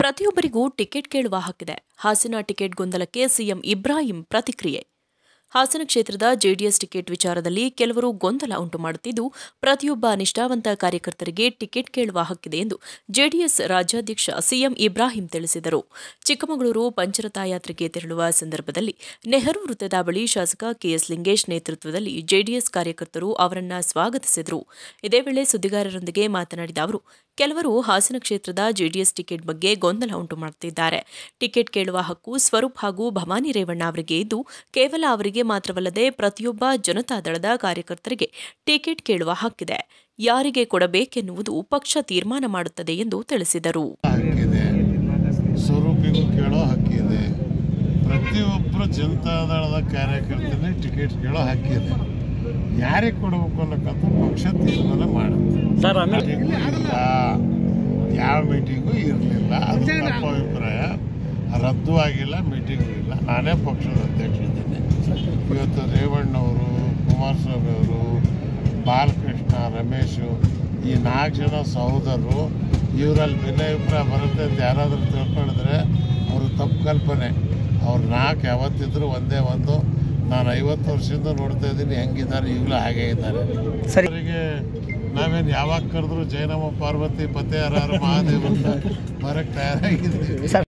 ಪ್ರತಿಯೊಬ್ಬರಿಗೂ ಟಿಕೆಟ್ ಕೇಳುವ ಹಕ್ಕಿದೆ ಹಾಸನ ಟಿಕೆಟ್ ಗೊಂದಲಕ್ಕೆ ಸಿಎಂ ಇಬ್ರಾಹಿಂ ಪ್ರತಿಕ್ರಿಯೆ ಹಾಸನ ಕ್ಷೇತ್ರದ ಜೆಡಿಎಸ್ ಟಿಕೆಟ್ ವಿಚಾರದಲ್ಲಿ ಕೆಲವರು ಗೊಂದಲ ಉಂಟು ಮಾಡುತ್ತಿದ್ದು ಪ್ರತಿಯೊಬ್ಬ ನಿಷ್ಠಾವಂತ ಕಾರ್ಯಕರ್ತರಿಗೆ ಟಿಕೆಟ್ ಕೇಳುವ ಹಕ್ಕಿದೆ ಎಂದು ಜೆಡಿಎಸ್ ರಾಜ್ಯಾಧ್ಯಕ್ಷ ಸಿಎಂ ಇಬ್ರಾಹಿಂ ತಿಳಿಸಿದರು ಚಿಕ್ಕಮಗಳೂರು ಪಂಚರಥ ಯಾತ್ರೆಗೆ ತೆರಳುವ ಸಂದರ್ಭದಲ್ಲಿ ನೆಹರು ವೃತ್ತದ ಬಳಿ ಶಾಸಕ ಕೆಎಸ್ ಲಿಂಗೇಶ್ ನೇತೃತ್ವದಲ್ಲಿ ಜೆಡಿಎಸ್ ಕಾರ್ಯಕರ್ತರು ಅವರನ್ನ ಸ್ವಾಗತಿಸಿದರು ಇದೇ ವೇಳೆ ಸುದ್ದಿಗಾರರೊಂದಿಗೆ ಮಾತನಾಡಿದ ಅವರು ಕೆಲವರು ಹಾಸನ ಕ್ಷೇತ್ರದ ಜೆಡಿಎಸ್ ಟಿಕೆಟ್ ಬಗ್ಗೆ ಗೊಂದಲ ಉಂಟು ಮಾಡುತ್ತಿದ್ದಾರೆ ಟಿಕೆಟ್ ಕೇಳುವ ಹಕ್ಕು ಸ್ವರೂಪ್ ಹಾಗೂ ಭವಾನಿ ರೇವಣ್ಣ ಅವರಿಗೆ ಇದ್ದು ಕೇವಲ ಅವರಿಗೆ ಮಾತ್ರವಲ್ಲದೆ ಪ್ರತಿಯೊಬ್ಬ ಜನತಾದಳದ ಕಾರ್ಯಕರ್ತರಿಗೆ ಟಿಕೆಟ್ ಕೇಳುವ ಹಕ್ಕಿದೆ ಯಾರಿಗೆ ಕೊಡಬೇಕೆನ್ನುವುದು ಪಕ್ಷ ತೀರ್ಮಾನ ಮಾಡುತ್ತದೆ ಎಂದು ತಿಳಿಸಿದರು ಹಕ್ಕಿದೆ ಸ್ವರೂಪಿಗೂ ಕೇಳೋ ಹಕ್ಕಿದೆ ಪ್ರತಿಯೊಬ್ಬರು ಜನತಾದಳದ ಕಾರ್ಯಕರ್ತನೇ ಟಿಕೆಟ್ ಕೇಳೋ ಹಕ್ಕಿದೆ ಯಾರಿಗೆ ಕೊಡಬೇಕು ಅನ್ನೋಕ್ಕಂತ ಪಕ್ಷ ತೀರ್ಮಾನ ಮಾಡುತ್ತೆ ಸರ್ ಆಮೇಲೆ ಮೀಟಿಂಗು ಇಲ್ಲ ಯಾವ ಮೀಟಿಂಗು ಇರಲಿಲ್ಲ ಅದು ತಪ್ಪು ಅಭಿಪ್ರಾಯ ರದ್ದು ಆಗಿಲ್ಲ ಮೀಟಿಂಗು ಇಲ್ಲ ನಾನೇ ಪಕ್ಷದ ಅಧ್ಯಕ್ಷ ಇದ್ದೀನಿ ಇವತ್ತು ರೇವಣ್ಣವರು ಕುಮಾರಸ್ವಾಮಿ ಅವರು ಬಾಲಕೃಷ್ಣ ರಮೇಶು ಈ ನಾಲ್ಕು ಜನ ಸಹೋದರರು ಇವರಲ್ಲಿ ಭಿನ್ನಾಭಿಪ್ರಾಯ ಬರುತ್ತೆ ಅಂತ ಯಾರಾದರೂ ತಿಳ್ಕೊಂಡಿದ್ರೆ ಅವರು ತಪ್ಪು ಕಲ್ಪನೆ ಅವ್ರು ನಾಲ್ಕು ಯಾವತ್ತಿದ್ರು ಒಂದೇ ಒಂದು ನಾನು ಐವತ್ತು ವರ್ಷದಿಂದ ನೋಡ್ತಾ ಇದ್ದೀನಿ ಹೆಂಗಿದ್ದಾರೆ ಈಗಲೂ ಹಾಗೆ ಇದ್ದಾರೆ ಸರಿ. ಅವರಿಗೆ ನಾವೇನು ಯಾವಾಗ ಕರೆದ್ರು ಜೈನಮ್ಮ ಪಾರ್ವತಿ ಪತೆ ಹರ ಮಹಾದೇವ ಅಂತ ಬರಕ್ಕೆ ತಯಾರಾಗಿದ್ದೀವಿ